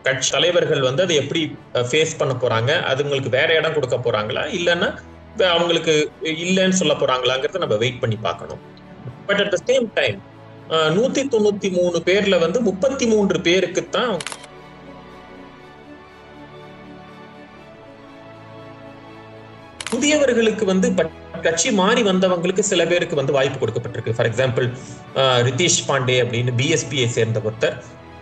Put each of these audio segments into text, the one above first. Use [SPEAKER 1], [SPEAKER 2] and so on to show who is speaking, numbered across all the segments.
[SPEAKER 1] கட்சி தலைவர்கள் வந்து அதை எப்படி ஃபேஸ் பண்ண போறாங்க அது உங்களுக்கு வேற இடம் கொடுக்க போறாங்களா இல்லைன்னா வே- அவங்களுக்கு இல்லைன்னு சொல்ல போறாங்களாங்கிறத நம்ம வெயிட் பண்ணி பார்க்கணும் but at the same time நூத்தி தொண்ணூத்தி மூணு பேர்ல வந்து முப்பத்தி மூன்று பேருக்கு தான் புதியவர்களுக்கு வந்து பட்- கட்சி மாறி வந்தவங்களுக்கு சில பேருக்கு வந்து வாய்ப்பு கொடுக்கப்பட்டிருக்கு ஃபார் எக்ஸாம்பிள் ரிதீஷ் பாண்டே அப்படின்னு பிஎஸ்பியை சேர்ந்த ஒருத்தர்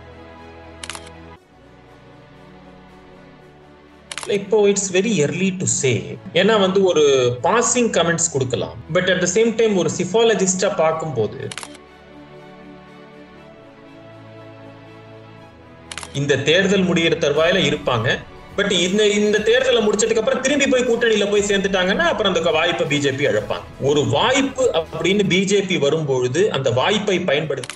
[SPEAKER 1] இப்போ it's very early to say ஏன்னா வந்து ஒரு பாசிங் கமெண்ட்ஸ் கொடுக்கலாம் but at the same time ஒரு சிஃபாலஜிஸ்டா பார்க்கும்போது இந்த தேர்தல் முடியிற தருவாயில இருப்பாங்க பட் இந்த இந்த தேர்தலை முடிச்சதுக்கு அப்புறம் திரும்பி போய் கூட்டணியில போய் சேர்ந்துட்டாங்கன்னா அப்புறம் அந்த வாய்ப்பை பிஜேபி இழப்பாங்க ஒரு வாய்ப்பு அப்படின்னு பிஜேபி வரும்பொழுது அந்த வாய்ப்பை பயன்படுத்தி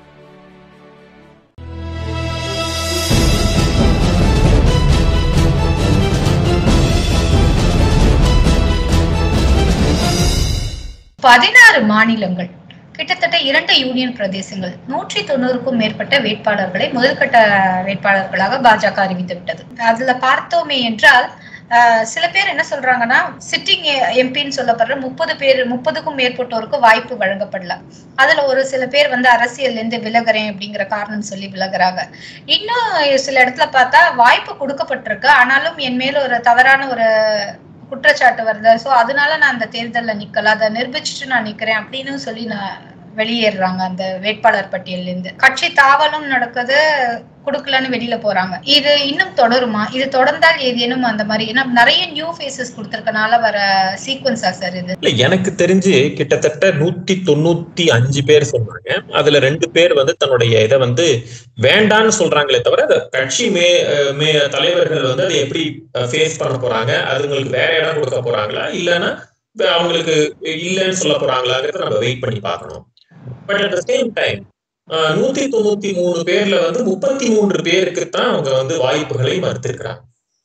[SPEAKER 2] பதினாறு மாநிலங்கள் கிட்டத்தட்ட இரண்டு யூனியன் பிரதேசங்கள் நூற்றி தொண்ணூறுக்கும் மேற்பட்ட வேட்பாளர்களை முதல்கட்ட வேட்பாளர்களாக பாஜக அறிவித்து விட்டது அதுல பார்த்தோமே என்றால் ஆஹ், சில பேர் என்ன சொல்றாங்கன்னா சிட்டிங் எம்பின்னு சொல்லப்படுற முப்பது பேர் முப்பதுக்கும் மேற்பட்டோருக்கு வாய்ப்பு வழங்கப்படல அதுல ஒரு சில பேர் வந்து அரசியல்ல இருந்து விலகுறேன் அப்படிங்கிற காரணம் சொல்லி விலகுறாங்க இன்னும் சில இடத்துல பார்த்தா வாய்ப்பு கொடுக்கப்பட்டிருக்கு ஆனாலும் என் மேல ஒரு தவறான ஒரு குற்றச்சாட்டு வருது சோ அதனால நான் அந்த தேர்தல்ல நிக்கல அதை நிரூபிச்சுட்டு நான் நிக்கிறேன் அப்படின்னு சொல்லி நான் வெளியேறுறாங்க அந்த வேட்பாளர் பட்டியல்ல இருந்து கட்சி தாவலும் நடக்குது கொடுக்கலன்னு வெளியில போறாங்க இது இன்னும் தொடருமா இது தொடர்ந்தால் ஏதேனும் அந்த மாதிரி ஏன்னா நிறைய நியூ ஃபேஸஸ் கொடுத்திருக்கனால வர சீக்வன்ஸா சார் இது
[SPEAKER 1] இல்ல எனக்கு தெரிஞ்சு கிட்டத்தட்ட நூத்தி தொண்ணூத்தி அஞ்சு பேர் சொன்னாங்க அதுல ரெண்டு பேர் வந்து தன்னுடைய இதை வந்து வேண்டான்னு சொல்றாங்களே தவிர அதை கட்சி மே அஹ் மே தலைவர்கள் வந்து அதை எப்படி ஃபேஸ் பண்ண போறாங்க அதுங்களுக்கு வேற இடம் கொடுக்க போறாங்களா இல்லைன்னா வே- அவங்களுக்கு இல்லைன்னு சொல்ல போறாங்களாங்கிறத நம்ம வெயிட் பண்ணி பார்க்கணும் but at the same time நூத்தி தொண்ணூத்தி மூணு பேர்ல வந்து முப்பத்தி மூன்று பேருக்கு தான் அவங்க வந்து வாய்ப்புகளை மறுத்திருக்கிறாங்க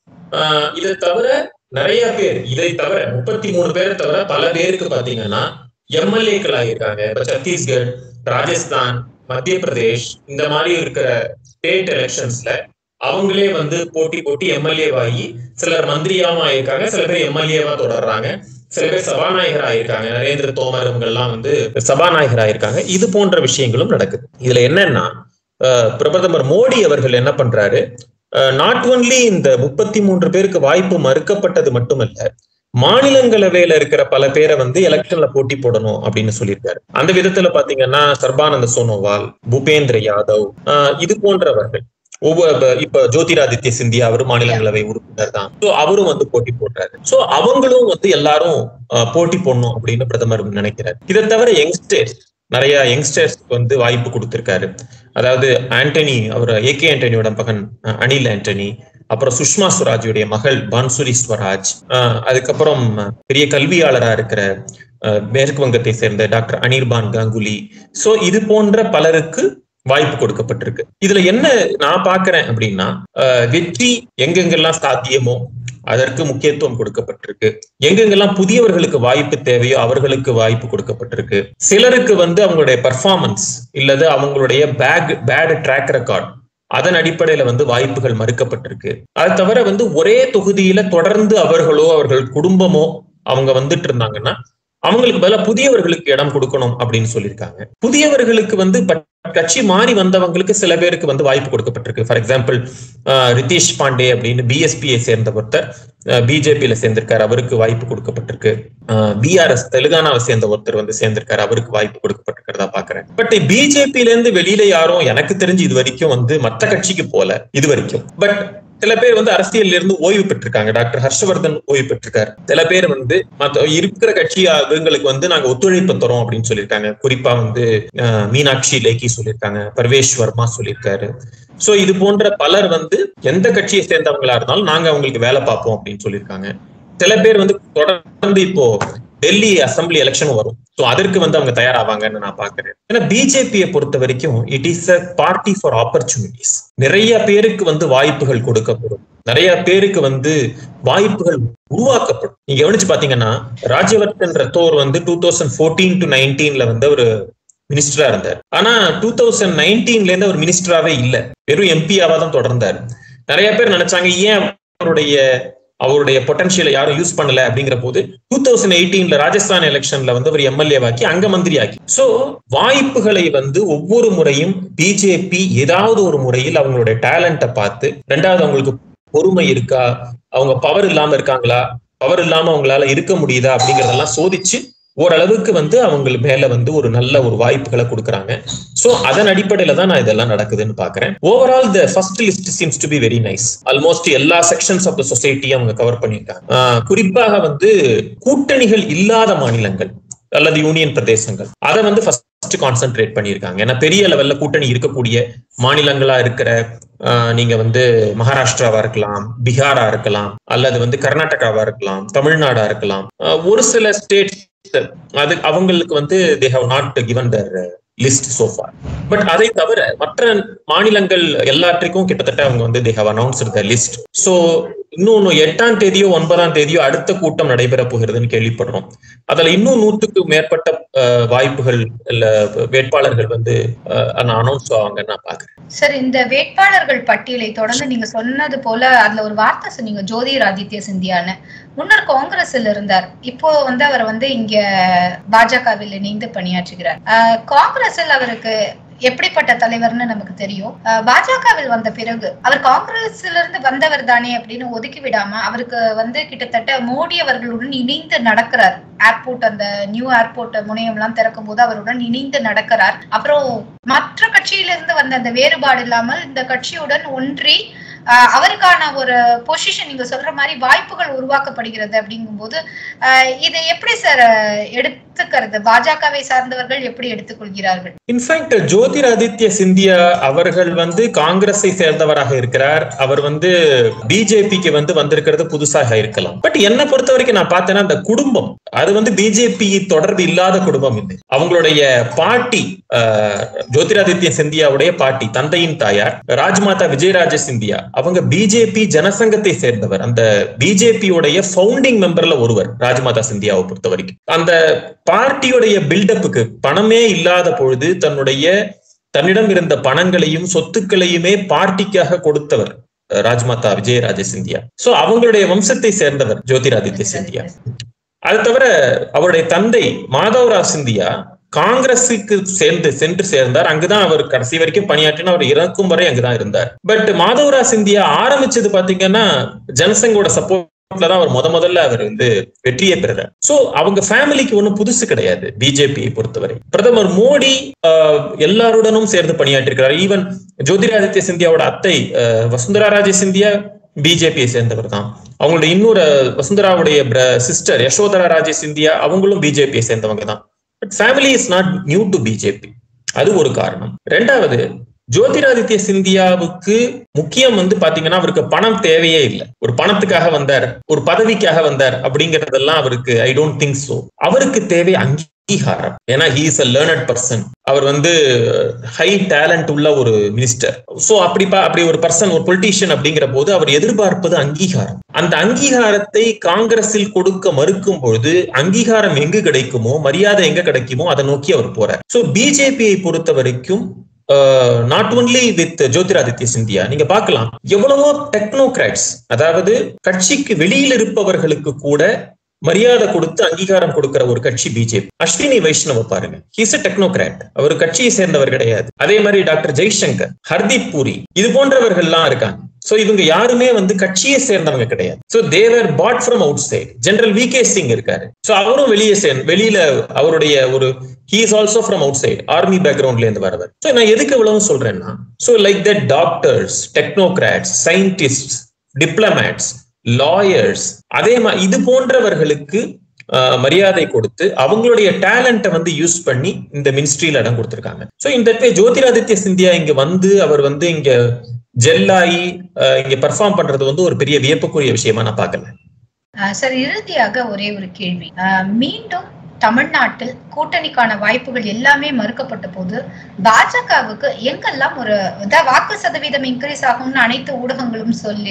[SPEAKER 1] ஆஹ் இதை தவிர நிறைய பேர் இதை தவிர முப்பத்தி மூணு பேரை தவிர பல பேருக்கு பாத்தீங்கன்னா எம்எல்ஏக்கள் ஆகியிருக்காங்க இப்ப சத்தீஸ்கர் ராஜஸ்தான் மத்திய பிரதேஷ் இந்த மாதிரி இருக்கிற ஸ்டேட் எலெக்ஷன்ஸ்ல அவங்களே வந்து போட்டி போட்டி எம்எல்ஏ ஆகி சிலர் மந்திரியாவும் ஆயிருக்காங்க சில பேர் எம்எல்ஏவா தொடர்றாங்க சில பேர் சபாநாயகர் ஆயிருக்காங்க நரேந்திர தோமர் இவங்க எல்லாம் வந்து சபாநாயகர் ஆயிருக்காங்க இது போன்ற விஷயங்களும் நடக்குது இதுல என்னன்னா அஹ், பிரதமர் மோடி அவர்கள் என்ன பண்றாரு நாட் ஒன்லி இந்த முப்பத்தி மூன்று பேருக்கு வாய்ப்பு மறுக்கப்பட்டது மட்டுமல்ல மாநிலங்களவையில இருக்கிற பல பேரை வந்து எலெக்ஷன்ல போட்டி போடணும் அப்படின்னு சொல்லியிருக்காரு அந்த விதத்துல பாத்தீங்கன்னா சர்பானந்த சோனோவால் பூபேந்திர யாதவ் ஆஹ் இது போன்றவர்கள் ஒவ்வொரு இப்ப- இப்ப ஜோதிராதித்ய சிந்தியா அவரு மாநிலங்களவை உறுப்பினர் தான் சோ அவரும் வந்து போட்டி போடுறாரு சோ அவங்களும் வந்து எல்லாரும் ஆஹ் போட்டி போடணும் அப்படின்னு பிரதமர் நினைக்கிறார் இதை தவிர யங்ஸ்டர்ஸ் நிறைய யங்ஸ்டர்ஸ்க்கு வந்து வாய்ப்பு கொடுத்திருக்காரு அதாவது ஆண்டனி அவர் ஏ கே ஆண்டனியோட மகன் அஹ், அனில் ஆண்டனி அப்புறம் சுஷ்மா ஸ்வராஜுடைய மகள் பான்சுரி ஸ்வராஜ் அஹ், அதுக்கப்புறம் பெரிய கல்வியாளரா இருக்கிற அஹ், மேற்கு வங்கத்தை சேர்ந்த டாக்டர் அனிர்பான் கங்குலி சோ இது போன்ற பலருக்கு வாய்ப்பு கொடுக்கப்பட்டிருக்கு இதுல என்ன நான் பாக்குறேன் அப்படின்னா அஹ், வெற்றி எங்கெங்கெல்லாம் சாத்தியமோ அதற்கு முக்கியத்துவம் கொடுக்கப்பட்டிருக்கு எங்கெங்கெல்லாம் புதியவர்களுக்கு வாய்ப்பு தேவையோ அவர்களுக்கு வாய்ப்பு கொடுக்கப்பட்டிருக்கு சிலருக்கு வந்து அவங்களுடைய பர்ஃபார்மன்ஸ் இல்லது அவங்களுடைய பேக் பேட் ட்ராக் ரெக்கார்ட் அதன் அடிப்படையில வந்து வாய்ப்புகள் மறுக்கப்பட்டிருக்கு அது தவிர வந்து ஒரே தொகுதியில தொடர்ந்து அவர்களோ அவர்கள் குடும்பமோ அவங்க வந்துட்டு இருந்தாங்கன்னா அவங்களுக்கு பதிலா புதியவர்களுக்கு இடம் கொடுக்கணும் அப்படின்னு சொல்லியிருக்காங்க புதியவர்களுக்கு வந்து பட்- கட்சி மாறி வந்தவங்களுக்கு சில பேருக்கு வந்து வாய்ப்பு கொடுக்கப்பட்டிருக்கு ஃபார் எக்ஸாம்பிள் ரிதீஷ் பாண்டே அப்படின்னு பிஎஸ்பியை சேர்ந்த ஒருத்தர் பிஜேபியில சேர்ந்திருக்காரு அவருக்கு வாய்ப்பு கொடுக்கப்பட்டிருக்கு பிஆர்எஸ் தெலுங்கானாவை சேர்ந்த ஒருத்தர் வந்து சேர்ந்திருக்காரு அவருக்கு வாய்ப்பு கொடுக்கப்பட்டிருக்கிறதா பாக்குறேன் பட் பிஜேபியில இருந்து வெளியில யாரும் எனக்கு தெரிஞ்சு இது வரைக்கும் வந்து மத்த கட்சிக்கு போல இது வரைக்கும் பட் சில பேர் வந்து அரசியல்ல இருந்து ஓய்வு பெற்றிருக்காங்க டாக்டர் ஹர்ஷவர்தன் ஓய்வு பெற்றிருக்காரு சில பேர் வந்து மத்த இருக்கிற கட்சி இவங்களுக்கு வந்து நாங்க ஒத்துழைப்பு தரோம் அப்படின்னு சொல்லியிருக்காங்க குறிப்பா வந்து அஹ், மீனாட்சி லேக்கி சொல்லியிருக்காங்க பர்வேஷ் வர்மா சொல்லியிருக்காரு சோ இது போன்ற பலர் வந்து எந்த கட்சியை சேர்ந்தவங்களா இருந்தாலும் நாங்க அவங்களுக்கு வேலை பார்ப்போம் அப்படின்னு சொல்லியிருக்காங்க சில பேர் வந்து தொடர்ந்து இப்போ டெல்லி அசம்பிளி எலெக்ஷன் வரும் சோ அதற்கு வந்து அவங்க தயாராவாங்கன்னு நான் பாக்குறேன் ஏன்னா பிஜேபியை பொறுத்த வரைக்கும் it is a party for opportunities நிறைய பேருக்கு வந்து வாய்ப்புகள் கொடுக்கப்படும் நிறைய பேருக்கு வந்து வாய்ப்புகள் உருவாக்கப்படும் நீங்க கவனிச்சு பாத்தீங்கன்னா ராஜ்யவர்தன் ரத்தோர் வந்து டூ தௌசண்ட் ஃபோர்டீன் டு நைன்டீன்ல வந்து ஒரு மினிஸ்டரா இருந்தார் ஆனா டூ தௌசண்ட் நைன்டீன்ல இருந்து அவர் மினிஸ்டராவே இல்ல வெறும் எம்பியாவா தான் தொடர்ந்தார் நிறைய பேர் நினைச்சாங்க ஏன் அவருடைய அவருடைய பொட்டன்ஷியலை யாரும் யூஸ் பண்ணல அப்படிங்கிற போது டூ தௌசண்ட் எயிட்டீன்ல ராஜஸ்தான் எலெக்ஷன்ல வந்து அவர் எம்எல்ஏவாக்கி அங்க மந்திரியாக்கி சோ வாய்ப்புகளை வந்து ஒவ்வொரு முறையும் பிஜேபி ஏதாவது ஒரு முறையில் அவங்களுடைய டேலண்ட்டை பார்த்து ரெண்டாவது அவங்களுக்கு பொறுமை இருக்கா அவங்க பவர் இல்லாம இருக்காங்களா பவர் இல்லாம அவங்களால இருக்க முடியுதா அப்படிங்கறதெல்லாம் சோதிச்சு ஓரளவுக்கு வந்து அவங்க மேல வந்து ஒரு நல்ல ஒரு வாய்ப்புகளை கொடுக்குறாங்க சோ அதன் அடிப்படையில தான் நான் இதெல்லாம் நடக்குதுன்னு பாக்குறேன் overall the first list seems to be very nice almost எல்லா செக்ஷன்ஸ் ஆஃப் த சொசைட்டி அவங்க கவர் பண்ணியிருக்காங்க குறிப்பாக வந்து கூட்டணிகள் இல்லாத மாநிலங்கள் அல்லது யூனியன் பிரதேசங்கள் அதை வந்து ஃபர்ஸ்ட் கான்சென்ட்ரேட் பண்ணியிருக்காங்க ஏன்னா பெரிய லெவல்ல கூட்டணி இருக்கக்கூடிய மாநிலங்களா இருக்கிற நீங்க வந்து மகாராஷ்டிராவா இருக்கலாம் பீகாரா இருக்கலாம் அல்லது வந்து கர்நாடகாவா இருக்கலாம் தமிழ்நாடா இருக்கலாம் ஒரு சில ஸ்டேட் அது அவங்களுக்கு வந்து they have not given their list so far but அதை தவிர மற்ற மாநிலங்கள் எல்லாற்றுக்கும் கிட்டத்தட்ட அவங்க வந்து they have announced the list so இன்னும் எட்டாம் தேதியோ ஒன்பதாம் தேதியோ அடுத்த கூட்டம் நடைபெற போகிறதுன்னு கேள்விப்படுறோம் அதுல இன்னும் நூற்றுக்கு மேற்பட்ட வாய்ப்புகள் இல்ல வேட்பாளர்கள் வந்து அனௌன்ஸ் ஆவாங்க நான் பாக்குறேன்
[SPEAKER 2] சார் இந்த வேட்பாளர்கள் பட்டியலை தொடர்ந்து நீங்க சொன்னது போல அதுல ஒரு வார்த்தை சொன்னீங்க ஜோதிர் ஆதித்ய சிந்தியான்னு முன்னர் காங்கிரஸ்ல இருந்தார் இப்போ வந்து அவர் வந்து இங்க பாஜகவில் இணைந்து பணியாற்றுகிறார் காங்கிரஸில் அவருக்கு எப்படிப்பட்ட தலைவர்னு நமக்கு தெரியும் பாஜகவில் வந்த பிறகு அவர் காங்கிரஸ்ல இருந்து வந்தவர் தானே அப்படின்னு ஒதுக்கி விடாம அவருக்கு வந்து கிட்டத்தட்ட மோடி அவர்களுடன் இணைந்து நடக்கிறார் ஏர்போர்ட் அந்த நியூ ஏர்போர்ட் முனையம் எல்லாம் திறக்கும் போது அவருடன் இணைந்து நடக்கிறார் அப்புறம் மற்ற கட்சியிலிருந்து வந்த அந்த வேறுபாடு இல்லாமல் இந்த கட்சியுடன் ஒன்றி அவருக்கான ஒரு பொசிஷன் நீங்க சொல்ற மாதிரி வாய்ப்புகள் உருவாக்கப்படுகிறது அப்படிங்கும்போது இதை எப்படி சார் எடுத்துக்கிறது பாஜகவை சார்ந்தவர்கள் எப்படி எடுத்துக்கொள்கிறார்கள்
[SPEAKER 1] இன்ஃபேக்ட் ஜோதிர் ஆதித்ய சிந்தியா அவர்கள் வந்து காங்கிரஸை சேர்ந்தவராக இருக்கிறார் அவர் வந்து பிஜேபிக்கு வந்து வந்திருக்கிறது புதுசாக இருக்கலாம் பட் என்ன பொறுத்த வரைக்கும் நான் பார்த்தேன்னா அந்த குடும்பம் அது வந்து பிஜேபி தொடர்பு இல்லாத குடும்பம் இல்லை அவங்களுடைய பாட்டி ஜோதிராதித்ய சிந்தியாவுடைய பாட்டி தந்தையின் தாயார் ராஜ்மாதா விஜயராஜ சிந்தியா அவங்க பிஜேபி ஜனசங்கத்தை சேர்ந்தவர் அந்த பிஜேபியோடைய ஃபவுண்டிங் மெம்பர்ல ஒருவர் ராஜ்மாதா சிந்தியாவை பொறுத்த வரைக்கும் அந்த பார்ட்டியுடைய பில்டப்புக்கு பணமே இல்லாத பொழுது தன்னுடைய தன்னிடம் இருந்த பணங்களையும் சொத்துக்களையுமே பார்ட்டிக்காக கொடுத்தவர் ராஜ்மாதா விஜயராஜ சிந்தியா சோ அவங்களுடைய வம்சத்தை சேர்ந்தவர் ஜோதிராதித்ய சிந்தியா அது தவிர அவருடைய தந்தை மாதவராவ் சிந்தியா காங்கிரஸுக்கு சேர்ந்து சென்று சேர்ந்தார் அங்குதான் அவர் கடைசி வரைக்கும் பணியாற்றின அவர் இறக்கும் வரை அங்குதான் இருந்தார் பட் மாதவரா சிந்தியா ஆரம்பிச்சது பாத்தீங்கன்னா ஜனசங்கோட சப்போர்ட்ல தான் அவர் முத முதல்ல அவர் வந்து வெற்றியை பெறுறார் சோ அவங்க ஃபேமிலிக்கு ஒண்ணும் புதுசு கிடையாது பிஜேபியை பொறுத்தவரை பிரதமர் மோடி எல்லாருடனும் சேர்ந்து பணியாற்றிருக்கிறார் ஈவன் ஜோதிராதித்ய சிந்தியாவோட அத்தை வசுந்தரா ராஜே சிந்தியா பிஜேபியை சேர்ந்தவர் தான் அவங்களோட இன்னொரு வசுந்தராவுடைய சிஸ்டர் யசோதரா ராஜே சிந்தியா அவங்களும் பிஜேபியை சேர்ந்தவங்க தான் but family is not new to BJP அது ஒரு காரணம் ரெண்டாவது ஜோதிராதித்ய சிந்தியாவுக்கு முக்கியம் வந்து பாத்தீங்கன்னா அவருக்கு பணம் தேவையே இல்லை ஒரு பணத்துக்காக வந்தார் ஒரு பதவிக்காக வந்தார் அப்படிங்கறதெல்லாம் அவருக்கு ஐ டோன்ட் திங்க் சோ அவருக்கு தேவை அங்கீகாரம் ஏன்னா he is a learned person அவர் வந்து ஹை டேலண்ட் உள்ள ஒரு மினிஸ்டர் சோ அப்படி அப்படி ஒரு பர்சன் ஒரு பொலிட்டீஷியன் அப்படிங்கிற போது அவர் எதிர்பார்ப்பது அங்கீகாரம் அந்த அங்கீகாரத்தை காங்கிரஸில் கொடுக்க மறுக்கும் பொழுது அங்கீகாரம் எங்கு கிடைக்குமோ மரியாதை எங்க கிடைக்குமோ அதை நோக்கி அவர் போறார் சோ பிஜேபியை பொறுத்த வரைக்கும் not only with Jyotiraditya Scindia நீங்க பார்க்கலாம் எவ்வளவோ டெக்னோகிராட்ஸ் அதாவது கட்சிக்கு வெளியில் இருப்பவர்களுக்கு கூட மரியாதை கொடுத்து அங்கீகாரம் கொடுக்கிற ஒரு கட்சி பிஜேபி அஸ்வினி வைஷ்ணவ பாருங்க ஹிஸ் அ டெக்னோகிராட் அவர் கட்சியை சேர்ந்தவர் கிடையாது அதே மாதிரி டாக்டர் ஜெய்சங்கர் ஹர்தீப் பூரி இது போன்றவர்கள் எல்லாம் இருக்காங்க சோ இவங்க யாருமே வந்து கட்சியை சேர்ந்தவங்க கிடையாது so there but from outside General V K Singh இருக்காரு சோ அவரும் வெளியே சேர்ந்து வெளியில அவருடைய ஒரு he is also from outside army பேக்ரவுண்ட்ல இருந்து வரவர் சோ நான் எதுக்கு இவ்வளவு சொல்றேன்னா so like that doctors technocrats scientist diplomats lawyers அதே மாதிரி இது போன்றவர்களுக்கு மரியாதை கொடுத்து அவங்களுடைய டேலண்ட்டை வந்து யூஸ் பண்ணி இந்த மினிஸ்ட்ரியில இடம் கொடுத்திருக்காங்க சோ இந்த ஜோதிராதித்ய சிந்தியா இங்க வந்து அவர் வந்து இங்க ஜெல்லாயி இங்க பெர்ஃபார்ம் பண்றது வந்து ஒரு பெரிய வியப்புக்குரிய விஷயமா நான் பாக்கல
[SPEAKER 2] சார் இறுதியாக ஒரே ஒரு கேள்வி மீண்டும் தமிழ்நாட்டில் கூட்டணிக்கான வாய்ப்புகள் எல்லாமே மறுக்கப்பட்ட போது பாஜகவுக்கு எங்கெல்லாம் ஒரு வாக்கு சதவீதம் இன்க்ரீஸ் ஆகும்னு அனைத்து ஊடகங்களும் சொல்லி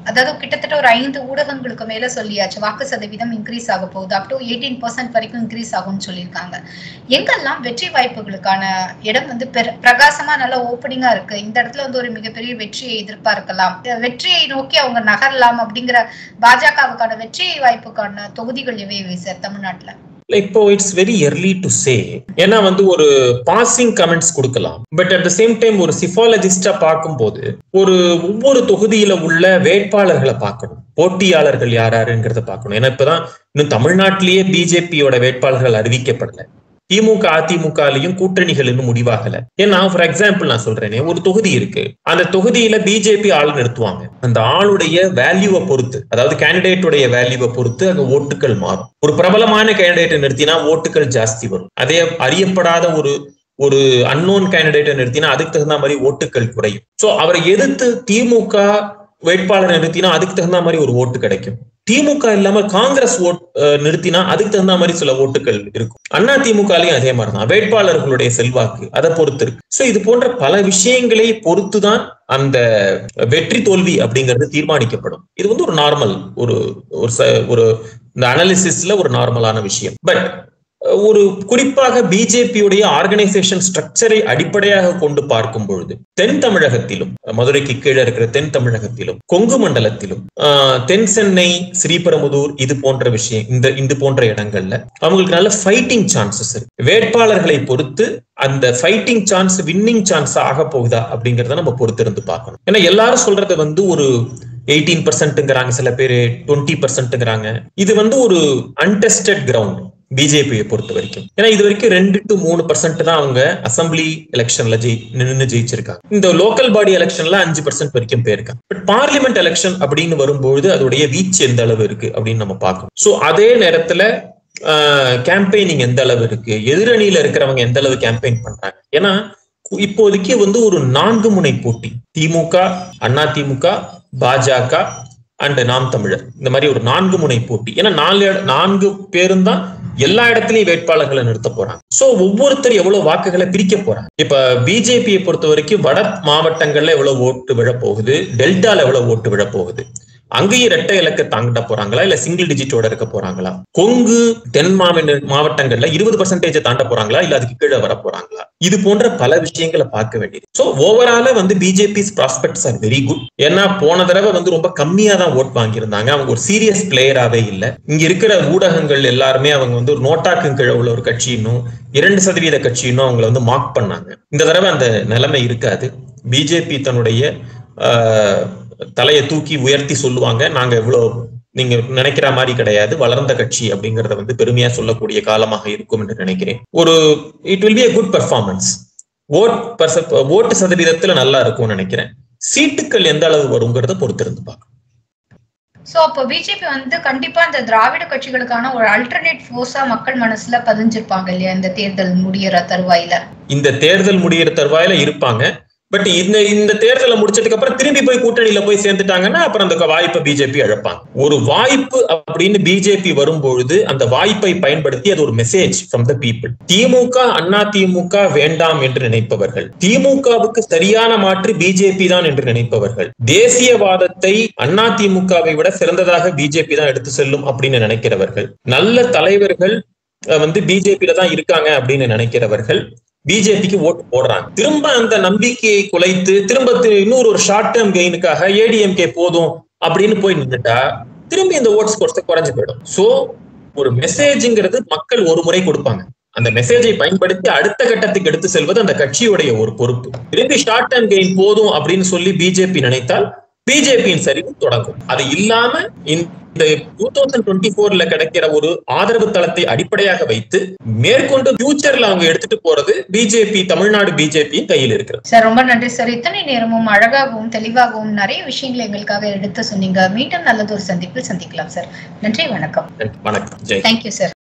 [SPEAKER 2] அதாவது கிட்டத்தட்ட ஒரு ஐந்து ஊடகங்களுக்கு மேல சொல்லியாச்சு வாக்கு சதவீதம் இன்க்ரீஸ் ஆக போகுது அப் டு எயிட்டீன் பர்சன்ட் வரைக்கும் இன்க்ரீஸ் ஆகும்னு சொல்லியிருக்காங்க எங்கெல்லாம் வெற்றி வாய்ப்புகளுக்கான இடம் வந்து பெர- பிரகாசமா நல்ல ஓப்பனிங்கா இருக்கு இந்த இடத்துல வந்து ஒரு மிகப்பெரிய வெற்றியை எதிர்பார்க்கலாம் அஹ் வெற்றியை நோக்கி அவங்க நகரலாம் அப்படிங்கிற பாஜகவுக்கான வெற்றி வாய்ப்புக்கான தொகுதிகள் எவை எவை சார் தமிழ்நாட்டுல
[SPEAKER 1] இப்போ it's very early to say ஏன்னா வந்து ஒரு பாசிங் கமெண்ட்ஸ் கொடுக்கலாம் but at the same time ஒரு சிஃபாலஜிஸ்டா பார்க்கும்போது ஒரு ஒவ்வொரு தொகுதியில உள்ள வேட்பாளர்களை பார்க்கணும் போட்டியாளர்கள் யார் யாருங்கிறத பார்க்கணும் ஏன்னா இப்பதான் இன்னும் தமிழ்நாட்டிலேயே பிஜேபியோட வேட்பாளர்கள் அறிவிக்கப்படல திமுக அதிமுகலையும் கூட்டணிகள் இன்னும் முடிவாகல ஏன்னா ஃபார் எக்ஸாம்பிள் நான் சொல்றேனே ஒரு தொகுதி இருக்கு அந்த தொகுதியில பிஜேபி ஆள் நிறுத்துவாங்க அந்த ஆளுடைய வேல்யூவை பொறுத்து அதாவது கேண்டிடேட்டுடைய வேல்யூவை பொறுத்து அங்க ஓட்டுகள் மாறும் ஒரு பிரபலமான கேண்டிடேட்டை நிறுத்தினா ஓட்டுகள் ஜாஸ்தி வரும் அதே அறியப்படாத ஒரு ஒரு அன்னோன் கேண்டிடேட்டை நிறுத்தினா அதுக்கு தகுந்த மாதிரி ஓட்டுகள் குறையும் சோ அவரை எதிர்த்து திமுக வேட்பாளரை நிறுத்தினா அதுக்கு தகுந்த மாதிரி ஒரு ஓட்டு கிடைக்கும் திமுக இல்லாம காங்கிரஸ் ஓட் அஹ் நிறுத்தினா அதுக்கு தகுந்த மாதிரி சில ஓட்டுகள் இருக்கும் அண்ணா திமுகலையும் அதே மாதிரிதான் வேட்பாளர்களுடைய செல்வாக்கு அதை பொறுத்து இருக்கு சோ இது போன்ற பல விஷயங்களை பொறுத்துதான் அந்த வெற்றி தோல்வி அப்படிங்கிறது தீர்மானிக்கப்படும் இது வந்து ஒரு நார்மல் ஒரு ஒரு ச- ஒரு இந்த அனாலிசிஸ்ல ஒரு நார்மலான விஷயம் பட் ஒரு குறிப்பாக பிஜேபியுடைய ஆர்கனைசேஷன் ஸ்ட்ரக்சரை அடிப்படையாக கொண்டு பார்க்கும் பொழுது தென் தமிழகத்திலும் மதுரைக்கு கீழே இருக்கிற தென் தமிழகத்திலும் கொங்கு மண்டலத்திலும் ஆஹ், தென் சென்னை ஸ்ரீபெரும்புதூர் இது போன்ற விஷயம் இந்த இது போன்ற இடங்கள்ல அவங்களுக்கு நல்ல ஃபைட்டிங் சான்சஸ் இருக்கு வேட்பாளர்களை பொறுத்து அந்த ஃபைட்டிங் சான்ஸ் வின்னிங் சான்ஸ் ஆக போகுதா அப்படிங்கறத நம்ம பொறுத்திருந்து பார்க்கணும் ஏன்னா எல்லாரும் சொல்றது வந்து ஒரு எயிட்டீன் பர்சன்ட்ங்கிறாங்க சில பேர் டுவெண்ட்டி பர்சன்ட்ங்கிறாங்க இது வந்து ஒரு அன்டெஸ்டட் கிரவுண்ட் பிஜேபியை பொறுத்த வரைக்கும் ஏன்னா இது வரைக்கும் ரெண்டு டு மூணு பர்சன்ட் தான் அவங்க அசம்பிளி எலெக்ஷன்ல ஜெயி நின்று ஜெயிச்சிருக்காங்க இந்த லோக்கல் பாடி எலெக்ஷன்ல அஞ்சு பர்சன்ட் வரைக்கும் போயிருக்காங்க பட் பார்லிமெண்ட் எலெக்ஷன் அப்படின்னு வரும்பொழுது அதோடைய வீச்சு எந்த அளவு இருக்கு அப்படின்னு நம்ம பார்க்கணும் சோ அதே நேரத்துல கேம்பெயினிங் எந்த அளவு இருக்கு எதிரணியில இருக்கிறவங்க எந்த அளவு கேம்பெயின் பண்றாங்க ஏன்னா கு- இப்போதைக்கு வந்து ஒரு நான்கு முனை போட்டி திமுக அண்ணா திமுக பாஜக அண்ட் நாம் தமிழர் இந்த மாதிரி ஒரு நான்கு முனை போட்டி ஏன்னா நாலு இட- நான்கு பேரும் தான் எல்லா இடத்துலயும் வேட்பாளர்களை நிறுத்த போறாங்க சோ ஒவ்வொருத்தர் எவ்வளவு வாக்குகளை பிரிக்க போறாங்க இப்ப பிஜேபியை பொறுத்த வரைக்கும் வட மாவட்டங்கள்ல எவ்வளவு ஓட்டு விழ போகுது டெல்டால எவ்வளவு ஓட்டு விழ போகுது அங்கேயும் இரட்டை இலக்க தாண்ட போறாங்களா இல்ல சிங்கிள் டிஜிட்டோட இருக்க போறாங்களா கொங்கு தென் மாவட்ட மாவட்டங்கள்ல இருபது பர்சன்டேஜ் தாண்ட போறாங்களா இல்ல அதுக்கு கீழே வர போறாங்களா இது போன்ற பல விஷயங்களை பார்க்க வேண்டியது சோ ஓவரால வந்து BJP prospects are very good ஏன்னா போன தடவை வந்து ரொம்ப கம்மியா தான் ஓட் வாங்கியிருந்தாங்க அவங்க ஒரு சீரியஸ் பிளேயராவே இல்ல இங்க இருக்கிற ஊடகங்கள் எல்லாருமே அவங்க வந்து ஒரு நோட்டாக்கு கீழே உள்ள ஒரு கட்சியினும் இரண்டு சதவீத கட்சியினும் அவங்கள வந்து மார்க் பண்ணாங்க இந்த தடவை அந்த நிலைமை இருக்காது பிஜேபி தன்னுடைய ஆஹ், தலையை தூக்கி உயர்த்தி சொல்லுவாங்க நாங்க இவ்வளவு நீங்க நினைக்கிற மாதிரி கிடையாது வளர்ந்த கட்சி அப்படிங்கறத வந்து பெருமையா சொல்லக்கூடிய காலமாக இருக்கும் என்று நினைக்கிறேன் ஒரு it will be a good performance vote percep- ஓட்டு சதவீதத்துல நல்லா இருக்கும்னு நினைக்கிறேன் சீட்டுக்கள் எந்த அளவு வருங்கிறத பொறுத்திருந்து பார்க்கணும்
[SPEAKER 2] சோ அப்போ பிஜேபி வந்து கண்டிப்பா இந்த திராவிட கட்சிகளுக்கான ஒரு அல்டர்னேட் ஃபோர்ஸா மக்கள் மனசுல பதிஞ்சிருப்பாங்க இல்லையா இந்த தேர்தல் முடியற தருவாயில
[SPEAKER 1] இந்த தேர்தல் முடியிற தருவாயில இருப்பாங்க பட் இந்த இந்த தேர்தலை முடிச்சதுக்கு அப்புறம் திரும்பி போய் கூட்டணியில போய் சேர்ந்துட்டாங்கன்னா அப்புறம் அந்த வாய்ப்பை பிஜேபி இழப்பாங்க ஒரு வாய்ப்பு அப்படின்னு பிஜேபி வரும்பொழுது அந்த வாய்ப்பை பயன்படுத்தி அது ஒரு மெசேஜ் ஃப்ரம் த பீப்புள் திமுக அண்ணா திமுக வேண்டாம் என்று நினைப்பவர்கள் திமுகவுக்கு சரியான மாற்று பிஜேபி தான் என்று நினைப்பவர்கள் தேசியவாதத்தை அண்ணா திமுகவை விட சிறந்ததாக பிஜேபி தான் எடுத்து செல்லும் அப்படின்னு நினைக்கிறவர்கள் நல்ல தலைவர்கள் அஹ், வந்து பிஜேபியில தான் இருக்காங்க அப்படின்னு நினைக்கிறவர்கள் பிஜேபிக்கு ஓட்டு போடுறாங்க திரும்ப அந்த நம்பிக்கையை குலைத்து திரும்ப தி- இன்னொரு ஒரு ஷார்ட் டேர்ம் கெயினுக்காக ஏடிஎம்கே போதும் அப்படின்னு போய் நின்னுட்டா திரும்பி இந்த ஓட் ஸ்கோர்ஸ் குறைஞ்சு போயிடும் சோ ஒரு மெசேஜ்ங்கிறது மக்கள் ஒரு முறை கொடுப்பாங்க அந்த மெசேஜை பயன்படுத்தி அடுத்த கட்டத்துக்கு எடுத்து செல்வது அந்த கட்சியுடைய ஒரு பொறுப்பு திரும்பி ஷார்ட் டேர்ம் கெயின் போதும் அப்படின்னு சொல்லி பிஜேபி நினைத்தால் பிஜேபியின் சரிவு தொடங்கும் அது இல்லாம இந்த டூ தௌசண்ட் டுவெண்ட்டி போர்ல கிடைக்கிற ஒரு ஆதரவு தளத்தை அடிப்படையாக வைத்து மேற்கொண்டு ஃபியூச்சர்ல அவங்க எடுத்துட்டு போறது பிஜேபி தமிழ்நாடு பிஜேபியின் கையில் இருக்கிறது
[SPEAKER 2] சார் ரொம்ப நன்றி சார் இத்தனை நேரமும் அழகாகவும் தெளிவாகவும் நிறைய விஷயங்களை எங்களுக்காக எடுத்து சொன்னீங்க மீண்டும் நல்லதொரு சந்திப்பில் சந்திக்கலாம் சார் நன்றி வணக்கம்
[SPEAKER 1] வணக்கம் ஜெய்
[SPEAKER 2] தேங்க்யூ சார்